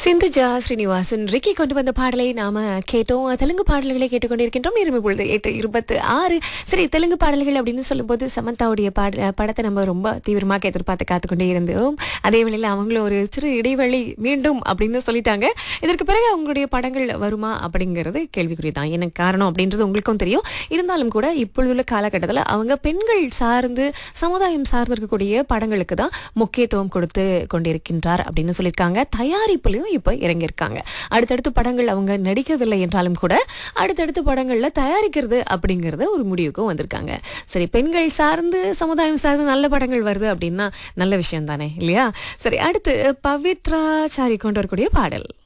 Sindhuja Srinivasan Ricky கொண்டு வந்த பாடலை நாம கேட்டோம் தெலுங்கு பாடல்களை கேட்டுக்கொண்டிருக்கின்றோம் இருமை பொழுது எட்டு இருபத்து ஆறு சரி தெலுங்கு பாடல்கள் அப்படின்னு சொல்லும்போது சமந்தாவுடைய பாட படத்தை நம்ம ரொம்ப தீவிரமாக எதிர்பார்த்து காத்துக்கொண்டே இருந்தோம் அதே வேளையில் அவங்களும் ஒரு சிறு இடைவெளி மீண்டும் அப்படின்னு சொல்லிட்டாங்க இதற்கு பிறகு அவங்களுடைய படங்கள் வருமா அப்படிங்கிறது கேள்விக்குறி தான் என்ன காரணம் அப்படின்றது உங்களுக்கும் தெரியும் இருந்தாலும் கூட இப்பொழுதுள்ள காலகட்டத்தில் அவங்க பெண்கள் சார்ந்து சமுதாயம் சார்ந்து இருக்கக்கூடிய படங்களுக்கு தான் முக்கியத்துவம் கொடுத்து கொண்டிருக்கின்றார் அப்படின்னு சொல்லியிருக்காங்க தயாரிப்புலையும் இப்போ இறங்கியிருக்காங்க அடுத்தடுத்து படங்கள் அவங்க நடிக்கவில்லை என்றாலும் கூட அடுத்தடுத்து படங்கள்ல தயாரிக்கிறது அப்படிங்கிறது ஒரு முடிவுக்கும் வந்திருக்காங்க சரி பெண்கள் சார்ந்து சமுதாயம் சார்ந்து நல்ல படங்கள் வருது அப்படின்னா நல்ல விஷயம் தானே இல்லையா சரி அடுத்து பவித்ரா சாரி கொண்டு வரக்கூடிய பாடல்